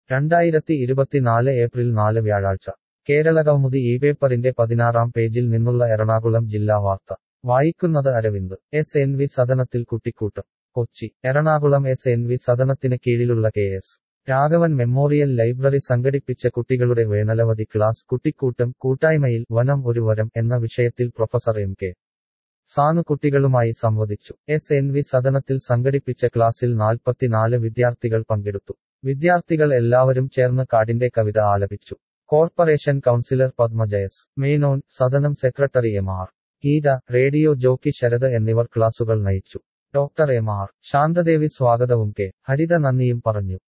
രണ്ടായിരത്തി ഇരുപത്തിനാല് ഏപ്രിൽ നാല് വ്യാഴാഴ്ച കേരളകൗമുദി ഈ പേപ്പറിന്റെ പതിനാറാം പേജിൽ നിന്നുള്ള എറണാകുളം ജില്ലാ വാർത്ത വായിക്കുന്നത് അരവിന്ദ് എസ് എൻ വി സദനത്തിൽ കുട്ടിക്കൂട്ടം Kochi Ernakulam S N V സദനത്തിന് കീഴിലുള്ള K S Raghavan memorial library സംഘടിപ്പിച്ച കുട്ടികളുടെ വേനലവധി ക്ലാസ് കുട്ടിക്കൂട്ടം കൂട്ടായ്മയിൽ വനം ഒരു വരം എന്ന വിഷയത്തിൽ പ്രൊഫസർ എം കെ സാനു കുട്ടികളുമായി സംവദിച്ചു എസ് എൻ വി സദനത്തിൽ സംഘടിപ്പിച്ച ക്ലാസ്സിൽ നാൽപ്പത്തിനാല് വിദ്യാർത്ഥികൾ പങ്കെടുത്തു വിദ്യാർത്ഥികൾ എല്ലാവരും ചേർന്ന് കാടിന്റെ കവിത ആലപിച്ചു കോർപ്പറേഷൻ കൗൺസിലർ പത്മജയസ് Menon Sadanam secretary M R Geetha radio jockey Sarath എന്നിവർ ക്ലാസുകൾ നയിച്ചു ഡോക്ടർ എം ആർ ശാന്തദേവി സ്വാഗതവും കെ ഹരിത നന്ദിയും പറഞ്ഞു